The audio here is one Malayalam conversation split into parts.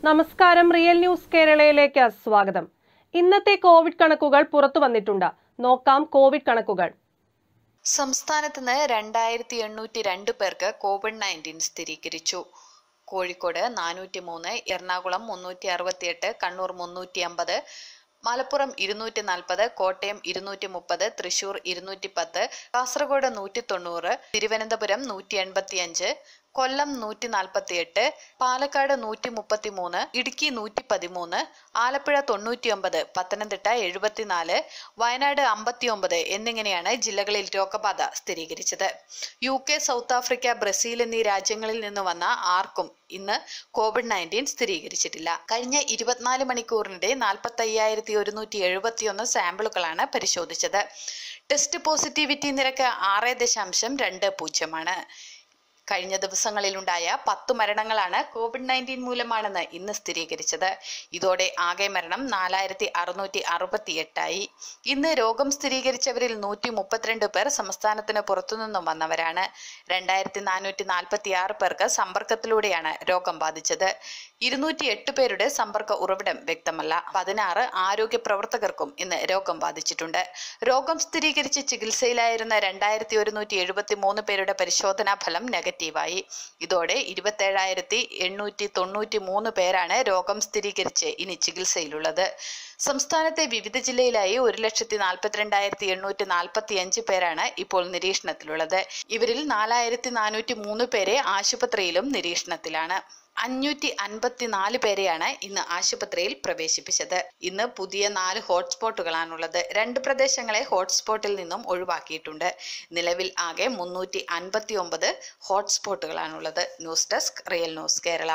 നമസ്കാരം റിയൽ ന്യൂസ് കേരളയിലേക്ക് സ്വാഗതം ഇന്നത്തെ കോവിഡ് കണക്കുകൾ പുറത്തു വന്നിട്ടുണ്ട് നോക്കാം കോവിഡ് കണക്കുകൾ സംസ്ഥാനത്ത് നിന്ന് രണ്ടായിരത്തി എണ്ണൂറ്റി രണ്ട് പേർക്ക് കോവിഡ് നയൻറ്റീൻ സ്ഥിരീകരിച്ചു കോഴിക്കോട് നാനൂറ്റി മൂന്ന് എറണാകുളം മുന്നൂറ്റി അറുപത്തിയെട്ട് കണ്ണൂർ മുന്നൂറ്റി അമ്പത് മലപ്പുറം ഇരുന്നൂറ്റി നാൽപ്പത് കോട്ടയം ഇരുന്നൂറ്റി മുപ്പത് തൃശൂർ ഇരുന്നൂറ്റി പത്ത് കാസർഗോഡ് നൂറ്റി തൊണ്ണൂറ് തിരുവനന്തപുരം നൂറ്റി എൺപത്തി അഞ്ച് കൊല്ലം നൂറ്റി നാൽപ്പത്തി എട്ട് പാലക്കാട് നൂറ്റി മുപ്പത്തി മൂന്ന് ഇടുക്കി നൂറ്റി പതിമൂന്ന് ആലപ്പുഴ തൊണ്ണൂറ്റി ഒമ്പത് പത്തനംതിട്ട എഴുപത്തിനാല് വയനാട് അമ്പത്തിയൊമ്പത് എന്നിങ്ങനെയാണ് ജില്ലകളിൽ രോഗബാധ സ്ഥിരീകരിച്ചത് U K south Africa Brazil എന്നീ രാജ്യങ്ങളിൽ നിന്ന് വന്ന ആർക്കും ഇന്ന് കോവിഡ് നയൻറ്റീൻ സ്ഥിരീകരിച്ചിട്ടില്ല കഴിഞ്ഞ ഇരുപത്തിനാല് മണിക്കൂറിനിടെ നാൽപ്പത്തി അയ്യായിരത്തി ഒരുന്നൂറ്റി എഴുപത്തിയൊന്ന് സാമ്പിളുകളാണ് പരിശോധിച്ചത് ടെസ്റ്റ് പോസിറ്റിവിറ്റി നിരക്ക് ആറ് ദശാംശം രണ്ട് പൂജ്യമാണ് കഴിഞ്ഞ ദിവസങ്ങളിലുണ്ടായ പത്തു മരണങ്ങളാണ് കോവിഡ് നയൻറ്റീൻ മൂലമാണെന്ന് ഇന്ന് സ്ഥിരീകരിച്ചത് ഇതോടെ ആകെ മരണം നാലായിരത്തി അറുന്നൂറ്റി അറുപത്തി എട്ടായി ഇന്ന് രോഗം സ്ഥിരീകരിച്ചവരിൽ നൂറ്റി മുപ്പത്തിരണ്ട് പേർ സംസ്ഥാനത്തിന് പുറത്തുനിന്നും വന്നവരാണ് രണ്ടായിരത്തി നാനൂറ്റി നാൽപ്പത്തി ആറ് പേർക്ക് സമ്പർക്കത്തിലൂടെയാണ് രോഗം ബാധിച്ചത് ഇരുന്നൂറ്റി എട്ട് പേരുടെ സമ്പർക്ക ഉറവിടം വ്യക്തമല്ല പതിനാറ് ആരോഗ്യ പ്രവർത്തകർക്കും ഇന്ന് രോഗം ബാധിച്ചിട്ടുണ്ട് രോഗം സ്ഥിരീകരിച്ച് ചികിത്സയിലായിരുന്ന രണ്ടായിരത്തി ഒരുന്നൂറ്റി എഴുപത്തി മൂന്ന് പേരുടെ പരിശോധനാ ഫലം നെഗറ്റീവായി ഇതോടെ ഇരുപത്തേഴായിരത്തി എണ്ണൂറ്റി തൊണ്ണൂറ്റി മൂന്ന് പേരാണ് രോഗം സ്ഥിരീകരിച്ച് ഇനി ചികിത്സയിലുള്ളത് സംസ്ഥാനത്തെ വിവിധ ജില്ലയിലായി ഒരു ലക്ഷത്തി നാൽപ്പത്തിരണ്ടായിരത്തി എണ്ണൂറ്റി നാൽപ്പത്തി അഞ്ച് പേരാണ് ഇപ്പോൾ നിരീക്ഷണത്തിലുള്ളത് ഇവരിൽ നാലായിരത്തി നാനൂറ്റി മൂന്ന് പേരെ ആശുപത്രിയിലും നിരീക്ഷണത്തിലാണ് അഞ്ഞൂറ്റി അൻപത്തിനാല് പേരെയാണ് ഇന്ന് ആശുപത്രിയിൽ പ്രവേശിപ്പിച്ചത് ഇന്ന് പുതിയ നാല് ഹോട്ട്സ്പോട്ടുകളാണുള്ളത് രണ്ട് പ്രദേശങ്ങളെ ഹോട്ട്സ്പോട്ടിൽ നിന്നും ഒഴിവാക്കിയിട്ടുണ്ട് നിലവിൽ ആകെ മുന്നൂറ്റി അൻപത്തി ഒമ്പത് ഹോട്ട്സ്പോട്ടുകളാണുള്ളത് news desk real news Kerala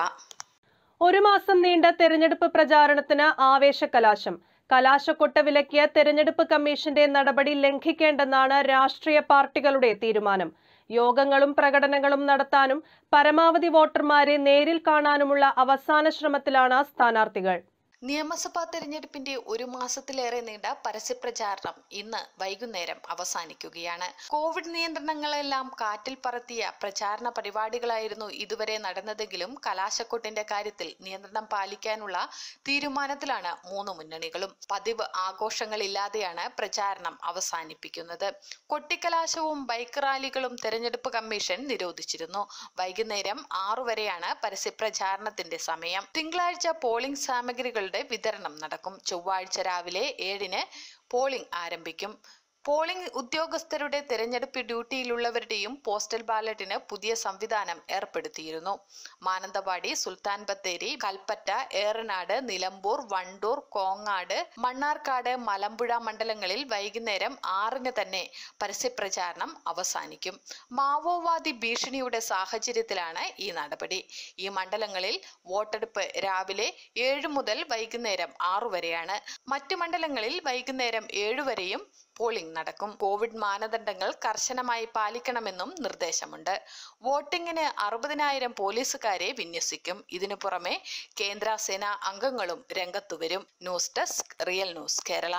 ഒരു മാസം നീണ്ട തെരഞ്ഞെടുപ്പ് പ്രചാരണത്തിന് ആവേശകലാശം കലാശക്കൊട്ട വിലക്കിയ തെരഞ്ഞെടുപ്പ് കമ്മീഷന്റെ നടപടി ലംഘിക്കേണ്ടെന്നാണ് രാഷ്ട്രീയ പാർട്ടികളുടെ തീരുമാനം യോഗങ്ങളും പ്രകടനങ്ങളും നടത്താനും പരമാവധി വോട്ടർമാരെ നേരിൽ കാണാനുമുള്ള അവസാന ശ്രമത്തിലാണ് സ്ഥാനാർത്ഥികൾ നിയമസഭാ തെരഞ്ഞെടുപ്പിന്റെ ഒരു മാസത്തിലേറെ നീണ്ട പരസ്യപ്രചാരണം ഇന്ന് വൈകുന്നേരം അവസാനിക്കുകയാണ് കോവിഡ് നിയന്ത്രണങ്ങളെല്ലാം കാറ്റിൽ പറത്തിയ പ്രചാരണ പരിപാടികളായിരുന്നു ഇതുവരെ നടന്നതെങ്കിലും കലാശക്കൊട്ടിന്റെ കാര്യത്തിൽ നിയന്ത്രണം പാലിക്കാനുള്ള തീരുമാനത്തിലാണ് മൂന്ന് മുന്നണികളും പതിവ് ആഘോഷങ്ങളില്ലാതെയാണ് പ്രചാരണം അവസാനിപ്പിക്കുന്നത് കൊട്ടിക്കലാശവും ബൈക്ക് റാലികളും തെരഞ്ഞെടുപ്പ് കമ്മീഷൻ നിരോധിച്ചിരുന്നു വൈകുന്നേരം ആറു വരെയാണ് പരസ്യപ്രചാരണത്തിന്റെ സമയം തിങ്കളാഴ്ച പോളിംഗ് സാമഗ്രികളുടെ വിതരണം നടക്കും ചൊവ്വാഴ്ച രാവിലെ ഏഴിന് പോളിംഗ് ആരംഭിക്കും പോളിംഗ് ഉദ്യോഗസ്ഥരുടെ തെരഞ്ഞെടുപ്പ് ഡ്യൂട്ടിയിലുള്ളവരുടെയും പോസ്റ്റൽ ബാലറ്റിന് പുതിയ സംവിധാനം ഏർപ്പെടുത്തിയിരുന്നു മാനന്തവാടി സുൽത്താൻ ബത്തേരി കൽപ്പറ്റ ഏറനാട് നിലമ്പൂർ വണ്ടൂർ കോങ്ങാട് മണ്ണാർക്കാട് മലമ്പുഴ മണ്ഡലങ്ങളിൽ വൈകുന്നേരം ആറിന് തന്നെ പരസ്യപ്രചാരണം അവസാനിക്കും മാവോവാദി ഭീഷണിയുടെ സാഹചര്യത്തിലാണ് ഈ നടപടി ഈ മണ്ഡലങ്ങളിൽ വോട്ടെടുപ്പ് രാവിലെ ഏഴ് മുതൽ വൈകുന്നേരം ആറു വരെയാണ് മറ്റു മണ്ഡലങ്ങളിൽ വൈകുന്നേരം ഏഴു വരെയും പോളിംഗ് നടക്കും കോവിഡ് മാനദണ്ഡങ്ങൾ കർശനമായി പാലിക്കണമെന്നും നിർദ്ദേശമുണ്ട് വോട്ടിംഗിന് അറുപതിനായിരം പോലീസുകാരെ വിന്യസിക്കും ഇതിനു പുറമെ കേന്ദ്ര സേനാ അംഗങ്ങളും രംഗത്തുവരും news desk real news Kerala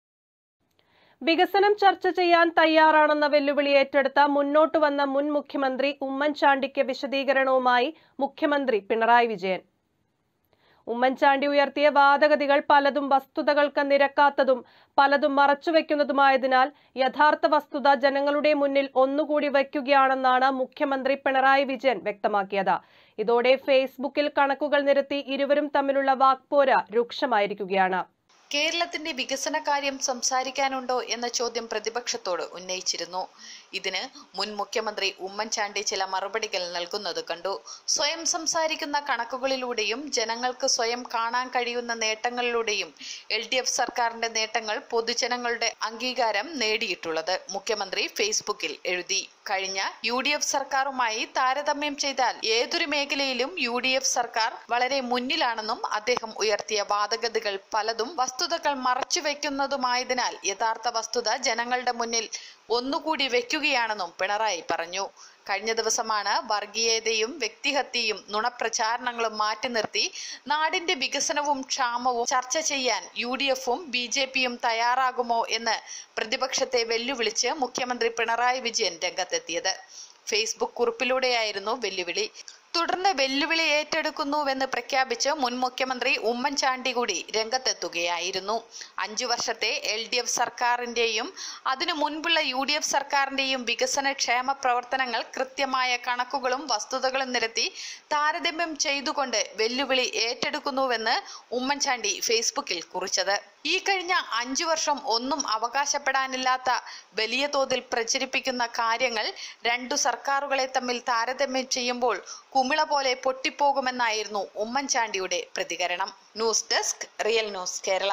വികസനം ചർച്ച ചെയ്യാൻ തയ്യാറാണെന്ന വെല്ലുവിളി ഏറ്റെടുത്ത മുന്നോട്ട് വന്ന മുൻ മുഖ്യമന്ത്രി ഉമ്മൻചാണ്ടിക്ക് വിശദീകരണവുമായി മുഖ്യമന്ത്രി പിണറായി വിജയൻ ഉമ്മൻചാണ്ടി ഉയർത്തിയ വാദഗതികൾ പലതും വസ്തുതകൾക്ക് നിരക്കാത്തതും പലതും മറച്ചുവെക്കുന്നതുമായതിനാൽ യഥാർത്ഥ വസ്തുത ജനങ്ങളുടെ മുന്നിൽ ഒന്നുകൂടി വയ്ക്കുകയാണെന്നാണ് മുഖ്യമന്ത്രി പിണറായി വിജയൻ വ്യക്തമാക്കിയത് ഇതോടെ ഫേസ്ബുക്കിൽ കണക്കുകൾ നിരത്തി ഇരുവരും തമ്മിലുള്ള വാക്പോര രൂക്ഷമായിരിക്കുകയാണ് കേരളത്തിന്റെ വികസന കാര്യം സംസാരിക്കാനുണ്ടോ എന്ന ചോദ്യം പ്രതിപക്ഷത്തോട് ഉന്നയിച്ചിരുന്നു ഇതിന് മുൻ മുഖ്യമന്ത്രി ഉമ്മൻചാണ്ടി ചില മറുപടികൾ നൽകുന്നത് കണ്ടു സ്വയം സംസാരിക്കുന്ന കണക്കുകളിലൂടെയും ജനങ്ങൾക്ക് സ്വയം കാണാൻ കഴിയുന്ന നേട്ടങ്ങളിലൂടെയും എൽ ഡി എഫ് സർക്കാരിന്റെ നേട്ടങ്ങൾ പൊതുജനങ്ങളുടെ അംഗീകാരം നേടിയിട്ടുള്ളത് മുഖ്യമന്ത്രി ഫേസ്ബുക്കിൽ എഴുതി കഴിഞ്ഞ യു ഡി എഫ് സർക്കാരുമായി താരതമ്യം ചെയ്താൽ ഏതൊരു മേഖലയിലും യു ഡി എഫ് സർക്കാർ വളരെ മുന്നിലാണെന്നും അദ്ദേഹം ഉയർത്തിയ വാദഗതികൾ പലതും വസ്തുതകൾ മറച്ചു വെക്കുന്നതുമായതിനാൽ യഥാർത്ഥ വസ്തുത ജനങ്ങളുടെ മുന്നിൽ ഒന്നുകൂടി വെക്കുകയാണെന്നും പിണറായി പറഞ്ഞു കഴിഞ്ഞ ദിവസമാണ് വർഗീയതയും വ്യക്തിഹത്യയും നുണപ്രചാരണങ്ങളും മാറ്റി നിർത്തി നാടിന്റെ വികസനവും ക്ഷാമവും ചർച്ച ചെയ്യാൻ യു ഡി എഫും ബി ജെ പിയും തയ്യാറാകുമോ എന്ന് പ്രതിപക്ഷത്തെ വെല്ലുവിളിച്ച് മുഖ്യമന്ത്രി പിണറായി വിജയൻ രംഗത്തെത്തിയത് ഫേസ്ബുക്ക് കുറിപ്പിലൂടെയായിരുന്നു വെല്ലുവിളി തുടർന്ന് വെല്ലുവിളി ഏറ്റെടുക്കുന്നുവെന്ന് പ്രഖ്യാപിച്ച് മുൻ മുഖ്യമന്ത്രി ഉമ്മൻചാണ്ടി കൂടി രംഗത്തെത്തുകയായിരുന്നു അഞ്ചു വർഷത്തെ എൽ ഡി എഫ് സർക്കാരിന്റെയും അതിനു മുൻപുള്ള യു ഡി എഫ് സർക്കാരിന്റെയും വികസന ക്ഷേമ പ്രവർത്തനങ്ങൾ കൃത്യമായ കണക്കുകളും വസ്തുതകളും നിരത്തി താരതമ്യം ചെയ്തുകൊണ്ട് വെല്ലുവിളി ഏറ്റെടുക്കുന്നുവെന്ന് ഉമ്മൻചാണ്ടി ഫേസ്ബുക്കിൽ കുറിച്ചത് ഈ കഴിഞ്ഞ അഞ്ചു വർഷം ഒന്നും അവകാശപ്പെടാനില്ലാത്ത വലിയ തോതിൽ പ്രചരിപ്പിക്കുന്ന കാര്യങ്ങൾ രണ്ടു സർക്കാരുകളെ തമ്മിൽ താരതമ്യം ചെയ്യുമ്പോൾ കുമിള പോലെ പൊട്ടിപ്പോകുമെന്നായിരുന്നു ഉമ്മൻചാണ്ടിയുടെ പ്രതികരണം news desk real news Kerala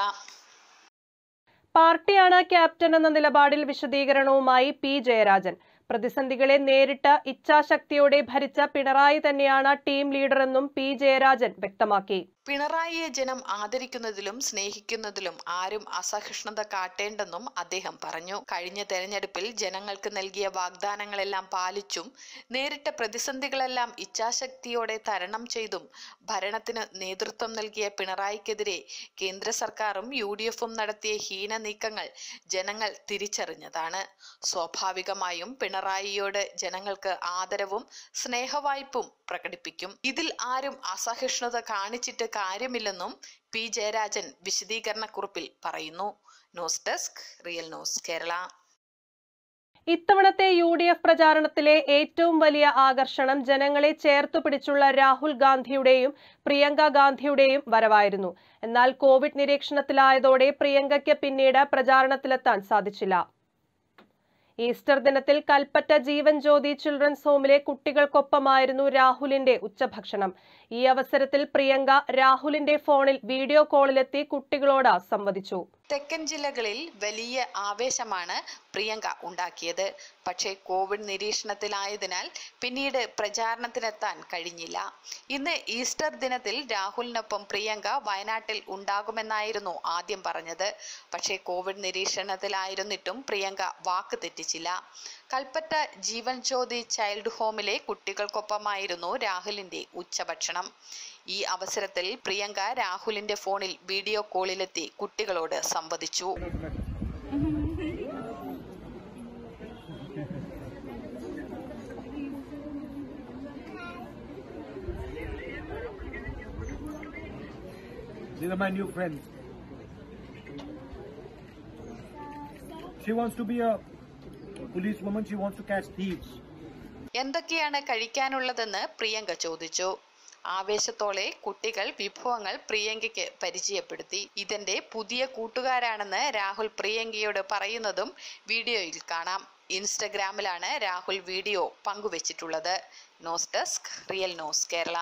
പാർട്ടിയാണ് ക്യാപ്റ്റൻ എന്ന നിലപാടിൽ വിശദീകരണവുമായി പി ജയരാജൻ പ്രതിസന്ധികളെ നേരിട്ട് ഇച്ഛാശക്തിയോടെ ഭരിച്ച പിണറായി തന്നെയാണ് ടീം ലീഡറെന്നും പി ജയരാജൻ വ്യക്തമാക്കി പിണറായിയെ ജനം ആദരിക്കുന്നതിലും സ്നേഹിക്കുന്നതിലും ആരും അസഹിഷ്ണുത കാട്ടേണ്ടെന്നും അദ്ദേഹം പറഞ്ഞു കഴിഞ്ഞ തെരഞ്ഞെടുപ്പിൽ ജനങ്ങൾക്ക് നൽകിയ വാഗ്ദാനങ്ങളെല്ലാം പാലിച്ചും നേരിട്ട പ്രതിസന്ധികളെല്ലാം ഇച്ഛാശക്തിയോടെ തരണം ചെയ്തും ഭരണത്തിന് നേതൃത്വം നൽകിയ പിണറായിക്കെതിരെ കേന്ദ്ര സർക്കാരും യു ഡി എഫും നടത്തിയ ഹീന നീക്കങ്ങൾ ജനങ്ങൾ തിരിച്ചറിഞ്ഞതാണ് സ്വാഭാവികമായും പിണറായിയോട് ജനങ്ങൾക്ക് ആദരവും സ്നേഹവായ്പും പ്രകടിപ്പിക്കും ഇതിൽ ആരും അസഹിഷ്ണുത കാണിച്ചിട്ട് കാര്യമില്ലെന്നും പി ജയരാജൻ വിശദീകരണക്കുറിപ്പിൽ പറയുന്നു news desk real news Kerala ഇത്തവണത്തെ യു ഡി എഫ് പ്രചാരണത്തിലെ ഏറ്റവും വലിയ ആകർഷണം ജനങ്ങളെ ചേർത്തു പിടിച്ചുള്ള രാഹുൽ ഗാന്ധിയുടെയും പ്രിയങ്ക ഗാന്ധിയുടെയും വരവായിരുന്നു എന്നാൽ കോവിഡ് നിരീക്ഷണത്തിലായതോടെ പ്രിയങ്കയ്ക്ക് പിന്നീട് പ്രചാരണത്തിലെത്താൻ സാധിച്ചില്ല ഈസ്റ്റർ ദിനത്തിൽ കൽപ്പറ്റ ജീവൻ ജ്യോതി ചിൽഡ്രൻസ് ഹോമിലെ കുട്ടികൾക്കൊപ്പമായിരുന്നു രാഹുലിന്റെ ഉച്ചഭക്ഷണം ഈ അവസരത്തിൽ പ്രിയങ്ക രാഹുലിന്റെ ഫോണിൽ വീഡിയോ കോളിലെത്തി കുട്ടികളോട് സംവദിച്ചു തെക്കൻ ജില്ലകളിൽ വലിയ ആവേശമാണ് പ്രിയങ്ക ഉണ്ടാക്കിയത് പക്ഷേ കോവിഡ് നിരീക്ഷണത്തിലായതിനാൽ പിന്നീട് പ്രചാരണത്തിനെത്താൻ കഴിഞ്ഞില്ല ഇന്ന് ഈസ്റ്റർ ദിനത്തിൽ രാഹുലിനൊപ്പം പ്രിയങ്ക വയനാട്ടിൽ ഉണ്ടാകുമെന്നായിരുന്നു ആദ്യം പറഞ്ഞത് പക്ഷേ കോവിഡ് നിരീക്ഷണത്തിലായിരുന്നിട്ടും പ്രിയങ്ക വാക്ക് തെറ്റിച്ചില്ല കൽപ്പറ്റ ജീവൻ ജ്യോതി ചൈൽഡ് ഹോമിലെ കുട്ടികൾക്കൊപ്പമായിരുന്നു രാഹുലിന്റെ ഉച്ചഭക്ഷണം ഈ അവസരത്തിൽ പ്രിയങ്ക രാഹുലിന്റെ ഫോണിൽ വീഡിയോ കോളിലെത്തി കുട്ടികളോട് സംവദിച്ചു These are my new friends. She wants to be a policewoman. She wants to catch thieves. എന്തൊക്കെയാണ് കഴിക്കാനുള്ളതെന്ന് പ്രിയങ്ക ചോദിച്ചു ആവേശത്തോടെ കുട്ടികൾ വിഭവങ്ങൾ പ്രിയങ്കയ്ക്ക് പരിചയപ്പെടുത്തി ഇതെന്റെ പുതിയ കൂട്ടുകാരാണെന്ന് രാഹുൽ പ്രിയങ്കയോട് പറയുന്നതും വീഡിയോയിൽ കാണാം ഇൻസ്റ്റഗ്രാമിലാണ് രാഹുൽ വീഡിയോ പങ്കുവച്ചിട്ടുള്ളത് news desk real news Kerala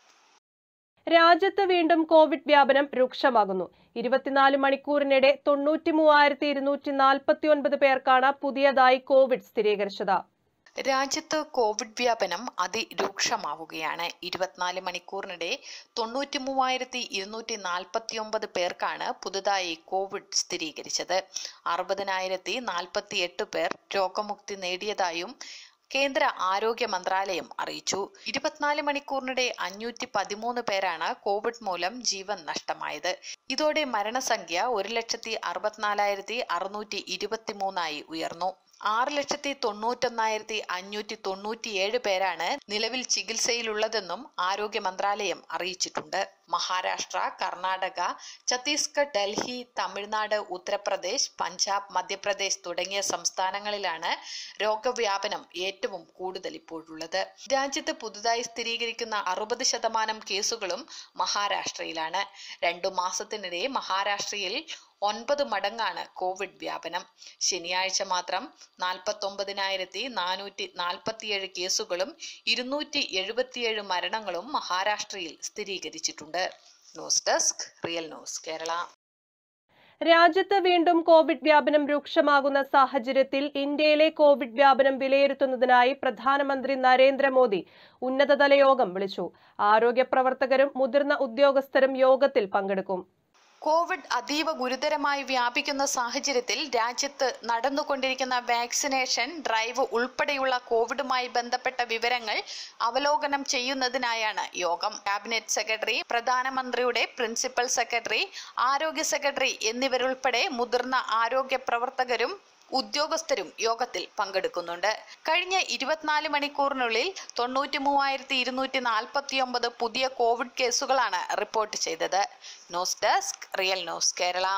രാജ്യത്ത് വീണ്ടും കോവിഡ് വ്യാപനം രൂക്ഷമാകുന്നു ഇരുപത്തിനാല് മണിക്കൂറിനിടെ തൊണ്ണൂറ്റി മൂവായിരത്തി ഇരുന്നൂറ്റി നാൽപ്പത്തി ഒൻപത് പേർക്കാണ് പുതിയതായി കോവിഡ് സ്ഥിരീകരിച്ചത് രാജ്യത്ത് കോവിഡ് വ്യാപനം അതിരൂക്ഷമാവുകയാണ് ഇരുപത്തിനാല് മണിക്കൂറിനിടെ തൊണ്ണൂറ്റി മൂവായിരത്തി ഇരുന്നൂറ്റി നാൽപ്പത്തി ഒമ്പത് പേർക്കാണ് പുതുതായി കോവിഡ് സ്ഥിരീകരിച്ചത് അറുപതിനായിരത്തി നാൽപ്പത്തി എട്ട് പേർ രോഗമുക്തി നേടിയതായും കേന്ദ്ര ആരോഗ്യ മന്ത്രാലയം അറിയിച്ചു ഇരുപത്തിനാല് മണിക്കൂറിനിടെ അഞ്ഞൂറ്റി പതിമൂന്ന് പേരാണ് കോവിഡ് മൂലം ജീവൻ നഷ്ടമായത് ഇതോടെ മരണസംഖ്യ ഒരു ലക്ഷത്തി അറുപത്തിനാലായിരത്തി അറുന്നൂറ്റി ഇരുപത്തി മൂന്നായി ഉയർന്നു ആറ് ലക്ഷത്തി തൊണ്ണൂറ്റൊന്നായിരത്തി അഞ്ഞൂറ്റി തൊണ്ണൂറ്റിയേഴ് പേരാണ് നിലവിൽ ചികിത്സയിലുള്ളതെന്നും ആരോഗ്യ മന്ത്രാലയം അറിയിച്ചിട്ടുണ്ട് മഹാരാഷ്ട്ര കർണാടക ഛത്തീസ്ഗഡ് ഡൽഹി തമിഴ്നാട് ഉത്തർപ്രദേശ് പഞ്ചാബ് മധ്യപ്രദേശ് തുടങ്ങിയ സംസ്ഥാനങ്ങളിലാണ് രോഗവ്യാപനം ഏറ്റവും കൂടുതൽ ഇപ്പോഴുള്ളത് രാജ്യത്ത് പുതുതായി സ്ഥിരീകരിക്കുന്ന അറുപത് ശതമാനം കേസുകളും മഹാരാഷ്ട്രയിലാണ് രണ്ടു മാസത്തിനിടെ മഹാരാഷ്ട്രയിൽ ഒൻപത് മടങ്ങാണ് കോവിഡ് വ്യാപനം ശനിയാഴ്ച മാത്രം നാൽപ്പത്തൊമ്പതിനായിരത്തി നാനൂറ്റി നാൽപ്പത്തിയേഴ് കേസുകളും ഇരുന്നൂറ്റി എഴുപത്തിയേഴ് മരണങ്ങളും മഹാരാഷ്ട്രയിൽ സ്ഥിരീകരിച്ചിട്ടുണ്ട് news desk real news Kerala രാജ്യത്ത് വീണ്ടും കോവിഡ് വ്യാപനം രൂക്ഷമാകുന്ന സാഹചര്യത്തിൽ ഇന്ത്യയിലെ കോവിഡ് വ്യാപനം വിലയിരുത്തുന്നതിനായി പ്രധാനമന്ത്രി നരേന്ദ്രമോദി ഉന്നതതല യോഗം വിളിച്ചു ആരോഗ്യ പ്രവർത്തകരും മുതിർന്ന ഉദ്യോഗസ്ഥരും യോഗത്തിൽ പങ്കെടുക്കും കോവിഡ് അതീവ ഗുരുതരമായി വ്യാപിക്കുന്ന സാഹചര്യത്തിൽ രാജ്യത്ത് നടന്നുകൊണ്ടിരിക്കുന്ന വാക്സിനേഷൻ ഡ്രൈവ് ഉൾപ്പെടെയുള്ള കോവിഡുമായി ബന്ധപ്പെട്ട വിവരങ്ങൾ അവലോകനം ചെയ്യുന്നതിനായാണ് യോഗം ക്യാബിനറ്റ് സെക്രട്ടറി പ്രധാനമന്ത്രിയുടെ പ്രിൻസിപ്പൽ സെക്രട്ടറി ആരോഗ്യ സെക്രട്ടറി എന്നിവരുൾപ്പെടെ മുതിർന്ന ആരോഗ്യ പ്രവർത്തകരും ഉദ്യോഗസ്ഥരും യോഗത്തിൽ പങ്കെടുക്കുന്നുണ്ട് കഴിഞ്ഞ ഇരുപത്തിനാല് മണിക്കൂറിനുള്ളിൽ തൊണ്ണൂറ്റി മൂവായിരത്തി ഇരുന്നൂറ്റി നാൽപ്പത്തി ഒമ്പത് പുതിയ കോവിഡ് കേസുകളാണ് റിപ്പോർട്ട് ചെയ്തത് news desk real news Kerala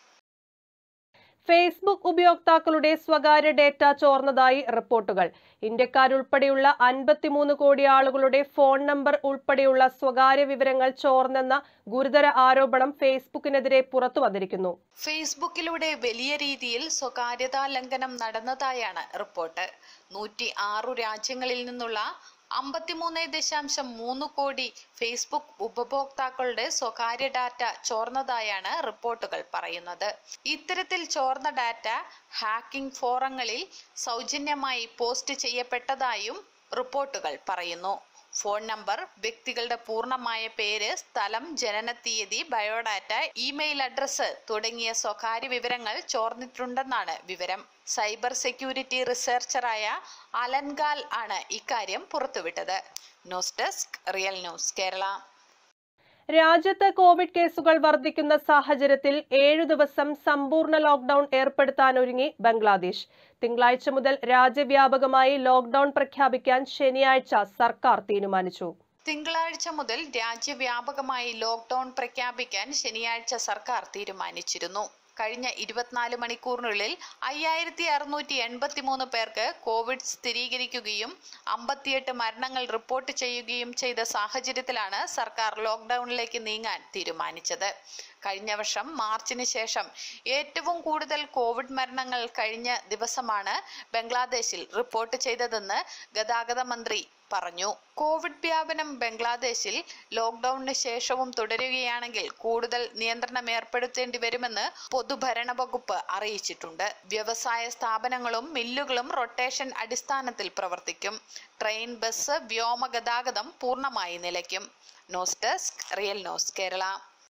Facebook ഉപയോക്താക്കളുടെ സ്വകാര്യ ഡേറ്റ ചോർന്നതായി റിപ്പോർട്ടുകൾ ഇന്ത്യക്കാരുൾപ്പെടെയുള്ള അൻപത്തിമൂന്ന് കോടി ആളുകളുടെ ഫോൺ നമ്പർ ഉൾപ്പെടെയുള്ള സ്വകാര്യ വിവരങ്ങൾ ചോർന്നെന്ന ഗുരുതര ആരോപണം ഫേസ്ബുക്കിനെതിരെ പുറത്തു വന്നിരിക്കുന്നു ഫേസ്ബുക്കിലൂടെ വലിയ രീതിയിൽ സ്വകാര്യതാ ലംഘനം നടന്നതായാണ് റിപ്പോർട്ട് നൂറ്റി ആറു രാജ്യങ്ങളിൽ നിന്നുള്ള അമ്പത്തിമൂന്ന് ദശാംശം മൂന്ന് കോടി ഫേസ്ബുക്ക് ഉപഭോക്താക്കളുടെ സ്വകാര്യ ഡാറ്റ ചോർന്നതായാണ് റിപ്പോർട്ടുകൾ പറയുന്നത് ഇത്തരത്തിൽ ചോർന്ന ഡാറ്റ ഹാക്കിംഗ് ഫോറങ്ങളിൽ സൗജന്യമായി പോസ്റ്റ് ചെയ്യപ്പെട്ടതായും റിപ്പോർട്ടുകൾ പറയുന്നു ഫോൺ നമ്പർ വ്യക്തികളുടെ പൂർണ്ണമായ പേര് സ്ഥലം ജനനത്തീയതി ബയോഡാറ്റ ഇമെയിൽ അഡ്രസ്സ് തുടങ്ങിയ സ്വകാര്യ വിവരങ്ങൾ ചോർന്നിട്ടുണ്ടെന്നാണ് വിവരം സൈബർ സെക്യൂരിറ്റി റിസർച്ചറായ അലൻഗാൽ ആണ് ഇക്കാര്യം പുറത്തുവിട്ടത് news desk real news Kerala രാജ്യത്ത് കോവിഡ് കേസുകൾ വർദ്ധിക്കുന്ന സാഹചര്യത്തിൽ ഏഴു ദിവസം സമ്പൂർണ്ണ ലോക്ഡൌൺ ഏർപ്പെടുത്താനൊരുങ്ങി ബംഗ്ലാദേശ് തിങ്കളാഴ്ച മുതൽ രാജ്യവ്യാപകമായി ലോക്ഡൌൺ പ്രഖ്യാപിക്കാൻ ശനിയാഴ്ച സർക്കാർ തീരുമാനിച്ചു തിങ്കളാഴ്ച മുതൽ രാജ്യവ്യാപകമായി ലോക്ഡൌൺ പ്രഖ്യാപിക്കാൻ ശനിയാഴ്ച സർക്കാർ തീരുമാനിച്ചിരുന്നു കഴിഞ്ഞ ഇരുപത്തിനാല് മണിക്കൂറിനുള്ളിൽ അയ്യായിരത്തി അറുന്നൂറ്റി എൺപത്തി മൂന്ന് പേർക്ക് കോവിഡ് സ്ഥിരീകരിക്കുകയും അമ്പത്തിയെട്ട് മരണങ്ങൾ റിപ്പോർട്ട് ചെയ്യുകയും ചെയ്ത സാഹചര്യത്തിലാണ് സർക്കാർ ലോക്ക്ഡൌണിലേക്ക് നീങ്ങാൻ തീരുമാനിച്ചത് കഴിഞ്ഞ വർഷം മാർച്ചിന് ശേഷം ഏറ്റവും കൂടുതൽ കോവിഡ് മരണങ്ങൾ കഴിഞ്ഞ ദിവസമാണ് ബംഗ്ലാദേശിൽ റിപ്പോർട്ട് ചെയ്തതെന്ന് ഗതാഗത മന്ത്രി പറഞ്ഞു കോവിഡ് വ്യാപനം ബംഗ്ലാദേശിൽ ലോക്ക്ഡൌണിന് ശേഷവും തുടരുകയാണെങ്കിൽ കൂടുതൽ നിയന്ത്രണം ഏർപ്പെടുത്തേണ്ടി വരുമെന്ന് പൊതുഭരണ വകുപ്പ് അറിയിച്ചിട്ടുണ്ട് വ്യവസായ സ്ഥാപനങ്ങളും മില്ലുകളും റൊട്ടേഷൻ അടിസ്ഥാനത്തിൽ പ്രവർത്തിക്കും ട്രെയിൻ ബസ് വ്യോമ ഗതാഗതം പൂർണ്ണമായി നിലയ്ക്കും news desk real news Kerala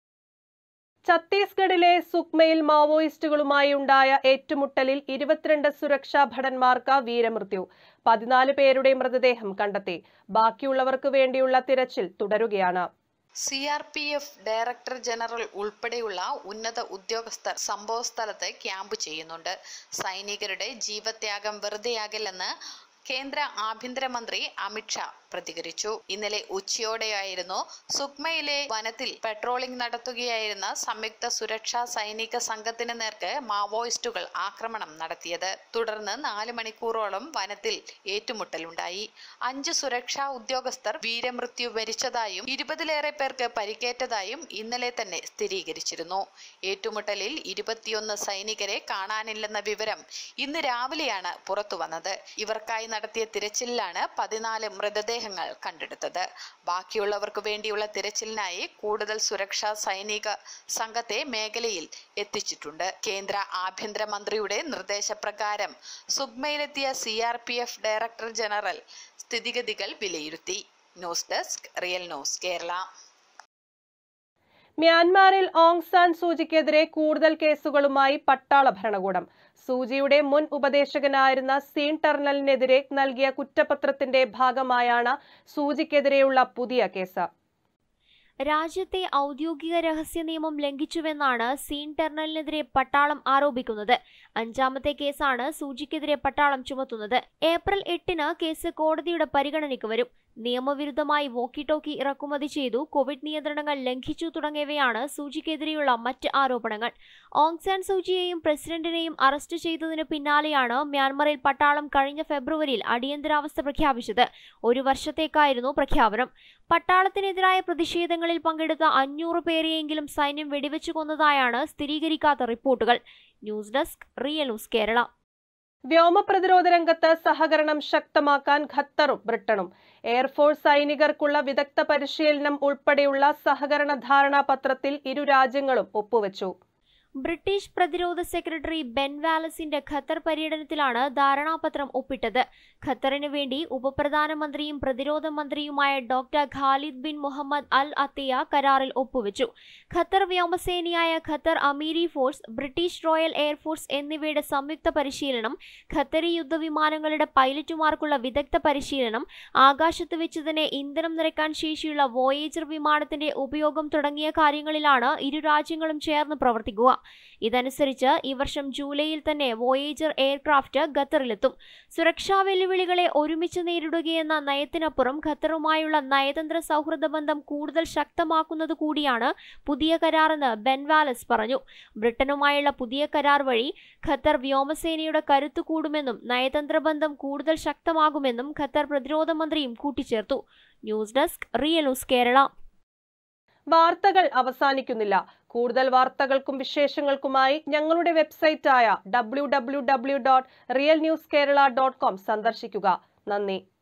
ഛത്തീസ്ഗഡിലെ സുക്മയിൽ മാവോയിസ്റ്റുകളുമായി ഉണ്ടായ ഏറ്റുമുട്ടലിൽ ഇരുപത്തിരണ്ട് സുരക്ഷാ ഭടന്മാർക്ക് വീരമൃത്യു പതിനാല് പേരുടെ മൃതദേഹം കണ്ടെത്തി ബാക്കിയുള്ളവർക്ക് വേണ്ടിയുള്ള തിരച്ചിൽ തുടരുകയാണ് C R P F director general ഉൾപ്പെടെയുള്ള ഉന്നത ഉദ്യോഗസ്ഥർ സംഭവ സ്ഥലത്ത് ക്യാമ്പ് ചെയ്യുന്നുണ്ട് സൈനികരുടെ ജീവത്യാഗം വെറുതെയാകില്ലെന്ന് കേന്ദ്ര ആഭ്യന്തരമന്ത്രി അമിത്ഷാ പ്രതികരിച്ചു ഇന്നലെ ഉച്ചയോടെയായിരുന്നു സുക്മയിലെ വനത്തിൽ പെട്രോളിംഗ് നടത്തുകയായിരുന്ന സംയുക്ത സുരക്ഷാ സൈനിക സംഘത്തിന് നേർക്ക് മാവോയിസ്റ്റുകൾ ആക്രമണം നടത്തിയത് തുടർന്ന് നാല് മണിക്കൂറോളം വനത്തിൽ ഏറ്റുമുട്ടലുണ്ടായി അഞ്ച് സുരക്ഷാ ഉദ്യോഗസ്ഥർ വീരമൃത്യു വരിച്ചതായും ഇരുപതിലേറെ പേർക്ക് പരിക്കേറ്റതായും ഇന്നലെ തന്നെ സ്ഥിരീകരിച്ചിരുന്നു ഏറ്റുമുട്ടലിൽ ഇരുപത്തിയൊന്ന് സൈനികരെ കാണാനില്ലെന്ന വിവരം ഇന്ന് രാവിലെയാണ് പുറത്തുവന്നത് ഇവർക്കായി നടത്തിയ തിരച്ചിലിലാണ് പതിനാല് മൃതദേഹങ്ങൾ കണ്ടെടുത്തത് ബാക്കിയുള്ളവർക്ക് വേണ്ടിയുള്ള തിരച്ചിലിനായി കൂടുതൽ സുരക്ഷാ സൈനിക സംഘത്തെ മേഖലയിൽ എത്തിച്ചിട്ടുണ്ട് കേന്ദ്ര ആഭ്യന്തര മന്ത്രിയുടെ നിർദ്ദേശപ്രകാരം സുഗ്മയിലെത്തിയ C R P F director general സ്ഥിതിഗതികൾ വിലയിരുത്തി news desk real news Kerala മ്യാൻമാറിൽ ഓങ് സാൻ സൂചിക്കെതിരെ കൂടുതൽ കേസുകളുമായി പട്ടാള ഭരണകൂടം സൂചിയുടെ മുൻ ഉപദേശകനായിരുന്ന സീൻ ടർണലിനെതിരെ നൽകിയ കുറ്റപത്രത്തിന്റെ ഭാഗമായാണ് സൂചിക്കെതിരെയുള്ള പുതിയ കേസ് രാജ്യത്തെ ഔദ്യോഗിക രഹസ്യ നിയമം ലംഘിച്ചുവെന്നാണ് സീൻ ടെർണലിനെതിരെ പട്ടാളം ആരോപിക്കുന്നത് അഞ്ചാമത്തെ കേസാണ് സൂചിക്കെതിരെ പട്ടാളം ചുമത്തുന്നത് ഏപ്രിൽ എട്ടിന് കേസ് കോടതിയുടെ പരിഗണനയ്ക്ക് വരും നിയമവിരുദ്ധമായി വോക്കി ടോക്കി ഇറക്കുമതി ചെയ്തു കോവിഡ് നിയന്ത്രണങ്ങൾ ലംഘിച്ചു തുടങ്ങിയവയാണ് സൂചിക്കെതിരെയുള്ള മറ്റ് ആരോപണങ്ങൾ ഓങ് സാൻ സൂചിയെയും പ്രസിഡന്റിനെയും അറസ്റ്റ് ചെയ്തതിനു പിന്നാലെയാണ് മ്യാൻമറിൽ പട്ടാളം കഴിഞ്ഞ ഫെബ്രുവരിയിൽ അടിയന്തരാവസ്ഥ പ്രഖ്യാപിച്ചത് ഒരു വർഷത്തേക്കായിരുന്നു പ്രഖ്യാപനം പട്ടാളത്തിനെതിരായ പ്രതിഷേധങ്ങളിൽ പങ്കെടുത്ത അഞ്ഞൂറ് പേരെയെങ്കിലും സൈന്യം വെടിവെച്ചു കൊന്നതായാണ് സ്ഥിരീകരിക്കാത്ത റിപ്പോർട്ടുകൾ news desk real news Kerala വ്യോമ പ്രതിരോധ രംഗത്ത് സഹകരണം ശക്തമാക്കാൻ ഖത്തറും ബ്രിട്ടനും എയർഫോഴ്സ് സൈനികർക്കുള്ള വിദഗ്ധ പരിശീലനം ഉൾപ്പെടെയുള്ള സഹകരണ ധാരണാപത്രത്തിൽ ഇരു രാജ്യങ്ങളും ഒപ്പുവച്ചു ബ്രിട്ടീഷ് പ്രതിരോധ സെക്രട്ടറി ബെൻ വാലസിന്റെ ഖത്തർ പര്യടനത്തിലാണ് ധാരണാപത്രം ഒപ്പിട്ടത് ഖത്തറിന് വേണ്ടി ഉപപ്രധാനമന്ത്രിയും പ്രതിരോധ മന്ത്രിയുമായ doctor Khalid bin Mohammed al Attiyah കരാറിൽ ഒപ്പുവെച്ചു ഖത്തർ വ്യോമസേനയായ Qatar Amiri force British royal air force എന്നിവയുടെ സംയുക്ത പരിശീലനം ഖത്തറി യുദ്ധവിമാനങ്ങളുടെ പൈലറ്റുമാർക്കുള്ള വിദഗ്ധ പരിശീലനം ആകാശത്ത് വെച്ച് തന്നെ ഇന്ധനം നിറയ്ക്കാൻ ശേഷിയുള്ള വോയേജർ വിമാനത്തിന്റെ ഉപയോഗം തുടങ്ങിയ കാര്യങ്ങളിലാണ് ഇരു രാജ്യങ്ങളും ചേർന്ന് പ്രവർത്തിക്കുക ഇതനുസരിച്ച് ഈ വർഷം ജൂലൈയിൽ തന്നെ വോയേജർ എയർക്രാഫ്റ്റ് ഖത്തറിലെത്തും സുരക്ഷാ വെല്ലുവിളികളെ ഒരുമിച്ച് നേരിടുകയെന്ന നയത്തിനപ്പുറം ഖത്തറുമായുള്ള നയതന്ത്ര സൗഹൃദ ബന്ധം കൂടുതൽ ശക്തമാക്കുന്നത് കൂടിയാണ് പുതിയ കരാറെന്ന് ബെൻ വാലസ് പറഞ്ഞു ബ്രിട്ടനുമായുള്ള പുതിയ കരാർ വഴി ഖത്തർ വ്യോമസേനയുടെ കരുത്തു കൂടുമെന്നും നയതന്ത്ര ബന്ധം കൂടുതൽ ശക്തമാകുമെന്നും ഖത്തർ പ്രതിരോധ മന്ത്രിയും കൂട്ടിച്ചേർത്തു news desk real news Kerala വാർത്തകൾ അവസാനിക്കുന്നില്ല കൂടുതൽ വാർത്തകൾക്കും വിശേഷങ്ങൾക്കുമായി ഞങ്ങളുടെ വെബ്സൈറ്റായ W W W dot real news Kerala dot com സന്ദർശിക്കുക നന്ദി